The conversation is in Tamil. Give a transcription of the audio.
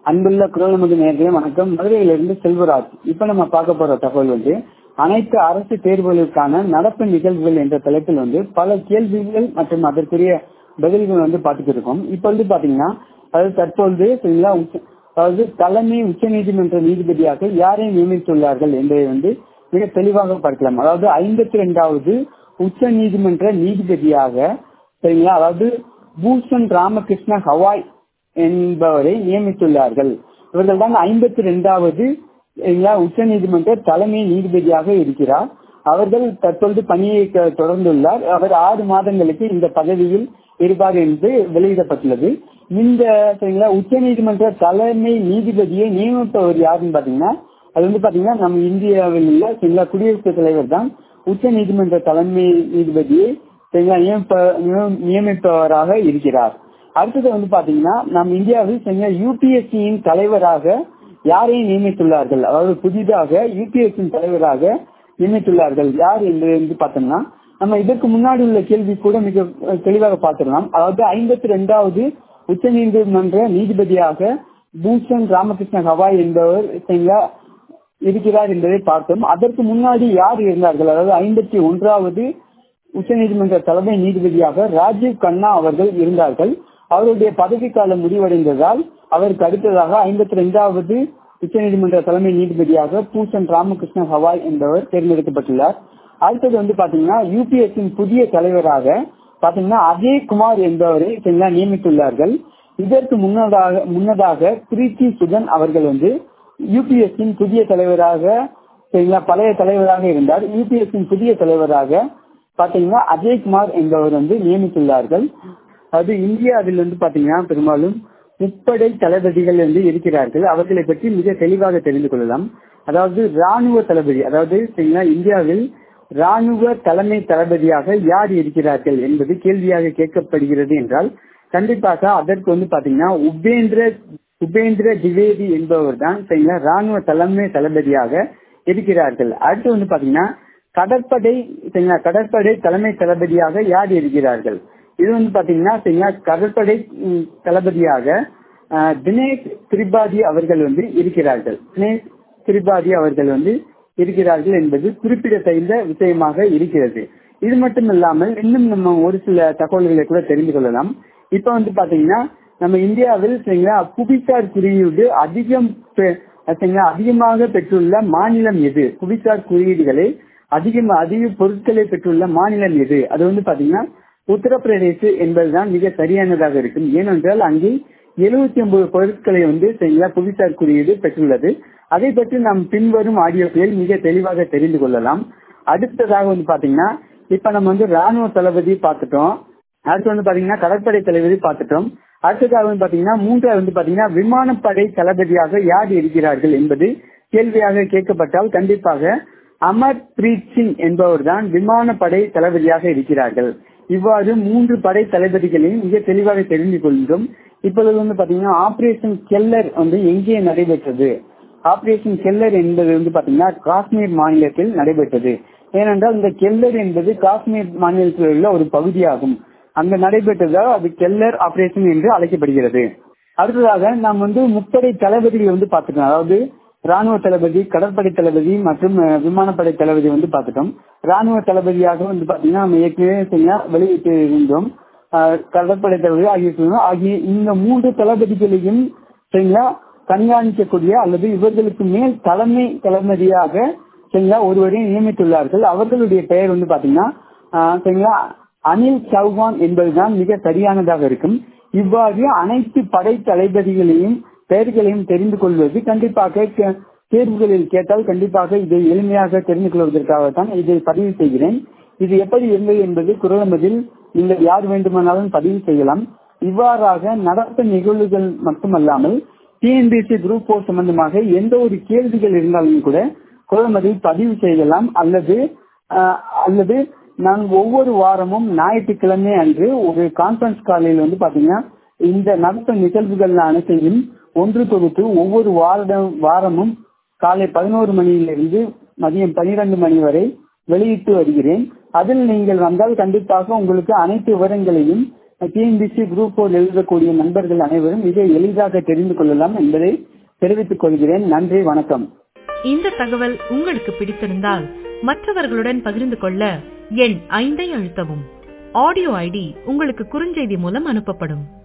அன்புள்ள குரல் நமது நேர்களே வணக்கம் மதுரையிலிருந்து செல்வராஜ் இப்ப நம்ம பார்க்க போற தகவல் வந்து அனைத்து அரசு தேர்வுகளுக்கான நடப்பு நிகழ்வுகள் என்ற தலைப்பில் வந்து பல கேள்விகள் மற்றும் அதற்குரிய பதில்கள் வந்து பார்த்துட்டு இருக்கோம் இப்ப வந்து பாத்தீங்கன்னா அதாவது தற்பொழுது சரிங்களா உச்ச- அதாவது தலைமை உச்ச நீதிமன்ற நீதிபதியாக யாரை நியமித்துள்ளார்கள் என்பதை வந்து மிக தெளிவாக பார்க்கலாம் அதாவது ஐம்பத்தி ரெண்டாவது உச்ச நீதிமன்ற நீதிபதியாக சரிங்களா அதாவது பூஷன் ராமகிருஷ்ண ஹவாய் என்பவரை நியமித்துள்ளார்கள் இவர்கள் தான் ஐம்பத்தி ரெண்டாவது உச்ச நீதிமன்ற தலைமை நீதிபதியாக இருக்கிறார் அவர்கள் தற்பொழுது பணியை க- தொடர்ந்துள்ளார் அவர் ஆறு மாதங்களுக்கு இந்த பதவியில் இருப்பார் என்று வெளியிடப்பட்டுள்ளது இந்த சரிங்களா உச்ச நீதிமன்ற தலைமை நீதிபதியை நியமிப்பவர் யாருன்னு பாத்தீங்கன்னா அது வந்து பாத்தீங்கன்னா நம்ம இந்தியாவில் உள்ள சரிங்களா குடியரசுத் தலைவர் தான் உச்ச நீதிமன்ற தலைமை நீதிபதியை சரிங்களா நியமிப்ப- நியம- நியமிப்பவராக இருக்கிறார் அடுத்தது வந்து பாத்தீங்கன்னா நம் இந்தியாவில் சரிங்களா யூபிஎஸ்சியின் தலைவராக யாரை நியமித்துள்ளார்கள் அதாவது புதிதாக யூபிஎஸ்சியின் தலைவராக நியமித்துள்ளார்கள் யார் என்று வந்து பார்த்தோம்னா நம்ம இதற்கு முன்னாடி உள்ள கேள்வி கூட மிக அஹ், தெளிவாக பார்த்திடலாம் அதாவது ஐம்பத்தி ரெண்டாவது உச்ச நீதிமன்ற நீதிபதியாக பூஷன் ராமகிருஷ்ண ஹவாய் என்பவர் சரிங்களா இருக்கிறார் என்பதை பார்த்தோம் அதற்கு முன்னாடி யார் இருந்தார்கள் அதாவது ஐம்பத்தி ஒன்றாவது உச்சநீதிமன்ற தலைமை நீதிபதியாக ராஜீவ் கண்ணா அவர்கள் இருந்தார்கள் அவருடைய பதவிக்காலம் முடிவடைந்ததால் அவருக்கு அடுத்ததாக ஐம்பத்தி ரெண்டாவது உச்சநீதிமன்ற தலைமை நீதிபதியாக பூஷன் ராமகிருஷ்ண ஹவாய் என்பவர் தேர்ந்தெடுக்கப்பட்டுள்ளார் அடுத்தது வந்து பாத்தீங்கன்னா யூபிஎஸ்சின் புதிய தலைவராக பாத்தீங்கன்னா அஜய் குமார் என்பவரை சரிங்களா நியமித்துள்ளார்கள் இதற்கு முன்னதாக முன்னதாக பிரீத்தி சுதன் அவர்கள் வந்து யூபிஎஸ்சின் புதிய தலைவராக சரிங்களா பழைய தலைவராக இருந்தார் யூபிஎஸ்சின் புதிய தலைவராக பாத்தீங்கன்னா அஜய்குமார் என்பவர் வந்து நியமித்துள்ளார்கள் அது இந்தியாவில் வந்து பாத்தீங்கன்னா பெரும்பாலும் முப்படை தளபதிகள் வந்து இருக்கிறார்கள் அவர்களை பற்றி மிக தெளிவாக தெரிந்து கொள்ளலாம் அதாவது ராணுவ தளபதி அதாவது சரிங்களா இந்தியாவில் ராணுவ தலைமை தளபதியாக யார் இருக்கிறார்கள் என்பது கேள்வியாக கேட்கப்படுகிறது என்றால் கண்டிப்பாக அதற்கு வந்து பாத்தீங்கன்னா உபேந்திர உபேந்திர திவேதி என்பவர் தான் சரிங்களா ராணுவ தலைமை தளபதியாக இருக்கிறார்கள் அடுத்து வந்து பாத்தீங்கன்னா கடற்படை சரிங்களா கடற்படை தலைமை தளபதியாக யார் இருக்கிறார்கள் இது வந்து பாத்தீங்கன்னா சரிங்களா கடற்படை ம், தளபதியாக அஹ், தினேஷ் திரிபாதி அவர்கள் வந்து இருக்கிறார்கள் தினேஷ் திரிபாதி அவர்கள் வந்து இருக்கிறார்கள் என்பது குறிப்பிடத்தகுந்த விஷயமாக இருக்கிறது இது மட்டும் இல்லாமல் இன்னும் நம்ம ஒரு சில தகவல்களை கூட தெரிந்து கொள்ளலாம் இப்ப வந்து பாத்தீங்கன்னா நம்ம இந்தியாவில் சரிங்களா புவிசார் குறியீடு அதிகம் பெ- சரிங்களா அதிகமாக பெற்றுள்ள மாநிலம் எது புவிசார் குறியீடுகளை அதிகம் அதிக பொருட்களை பெற்றுள்ள மாநிலம் எது அது வந்து பாத்தீங்கன்னா உத்தரப்பிரதேச என்பதுதான் மிக சரியானதாக இருக்கும் ஏனென்றால் அங்கே எழுபத்தி ஒன்பது பொருட்களை வந்து சரிங்களா புவிசார் குறியீடு பெற்றுள்ளது அதை பற்றி நாம் பின்வரும் ஆடியோக்களில் மிக தெளிவாக தெரிந்து கொள்ளலாம் அடுத்ததாக வந்து பாத்தீங்கன்னா இப்ப நம்ம வந்து ராணுவ தளபதி பார்த்துட்டோம் அடுத்து வந்து பாத்தீங்கன்னா கடற்படை தளபதி பார்த்துட்டோம் அடுத்ததாக வந்து பாத்தீங்கன்னா மூன்றாவது வந்து பாத்தீங்கன்னா விமானப்படை தளபதியாக யார் இருக்கிறார்கள் என்பது கேள்வியாக கேட்கப்பட்டால் கண்டிப்பாக அமர் பிரீத் சிங் என்பவர் தான் விமானப்படை தளபதியாக இருக்கிறார்கள் இவ்வாறு மூன்று படை தளபதிகளையும் மிக தெளிவாக தெரிந்து கொள்கிறோம் இப்பொழுது வந்து பாத்தீங்கன்னா ஆபரேஷன் கெல்லர் வந்து எங்கே நடைபெற்றது ஆபரேஷன் கெல்லர் என்பது வந்து பாத்தீங்கன்னா காஷ்மீர் மாநிலத்தில் நடைபெற்றது ஏனென்றால் இந்த கெல்லர் என்பது காஷ்மீர் மாநிலத்தில் உள்ள ஒரு பகுதியாகும் அங்க நடைபெற்றதால் அது கெல்லர் ஆபரேஷன் என்று அழைக்கப்படுகிறது அடுத்ததாக நாம் வந்து முப்படை தளபதிகள் வந்து பார்த்துட்டோம் அதாவது ராணுவ தளபதி கடற்படை தளபதி மற்றும் அஹ், விமானப்படை தளபதி வந்து பார்த்துட்டோம் ராணுவ தளபதியாக வந்து பாத்தீங்கன்னா நம்ம ஏற்கனவே சரியா வெளியிட்டு இருந்தோம் அஹ், கடற்படை தளபதி ஆகிய சொல்லுவோம். ஆகிய இந்த மூன்று தளபதிகளையும் சரிங்களா கண்காணிக்கக்கூடிய அல்லது இவர்களுக்கு மேல் தலைமை தளபதியாக சரிங்களா ஒருவரை நியமித்துள்ளார்கள் அவர்களுடைய பெயர் வந்து பாத்தீங்கன்னா ஆஹ், சரிங்களா அனில் சௌகான் என்பதுதான் மிக சரியானதாக இருக்கும் இவ்வாறு அனைத்து படை தளபதிகளையும் பெயர்களையும் தெரிந்து கொள்வது கண்டிப்பாக கே- தேர்வுகளில் கேட்டால் கண்டிப்பாக இதை எளிமையாக தெரிந்து கொள்வதற்காகத்தான் இதை பதிவு செய்கிறேன் இது எப்படி இருந்தது என்பது குரலமதில் நீங்கள் யார் வேண்டுமானாலும் பதிவு செய்யலாம் இவ்வாறாக நடப்பு நிகழ்வுகள் மட்டுமல்லாமல் டிஎன்பிசி குரூப் போர் சம்பந்தமாக எந்த ஒரு கேள்விகள் இருந்தாலும் கூட குரலமதில் பதிவு செய்யலாம் அல்லது ஆஹ், அல்லது நான் ஒவ்வொரு வாரமும் ஞாயிற்றுக்கிழமை அன்று ஒரு கான்பரன்ஸ் காலையில் வந்து பாத்தீங்கன்னா இந்த நடப்பு நிகழ்வுகள் அனைத்தையும் ஒன்று தொகுத்து ஒவ்வொரு வாரம் வாரமும் காலை பதினோரு மணியிலிருந்து மதியம் பனிரெண்டு மணி வரை வெளியிட்டு வருகிறேன் அதில் நீங்கள் வந்தால் கண்டிப்பாக உங்களுக்கு அனைத்து விவரங்களையும் டிஎன்பிசி குரூப் போர் எழுதக்கூடிய நண்பர்கள் அனைவரும் மிக எளிதாக தெரிந்து கொள்ளலாம் என்பதை தெரிவித்துக் கொள்கிறேன் நன்றி வணக்கம் இந்த தகவல் உங்களுக்கு பிடித்திருந்தால் மற்றவர்களுடன் பகிர்ந்து கொள்ள எண் ஐந்தை அழுத்தவும் ஆடியோ ஐடி உங்களுக்கு குறுஞ்செய்தி மூலம் அனுப்பப்படும்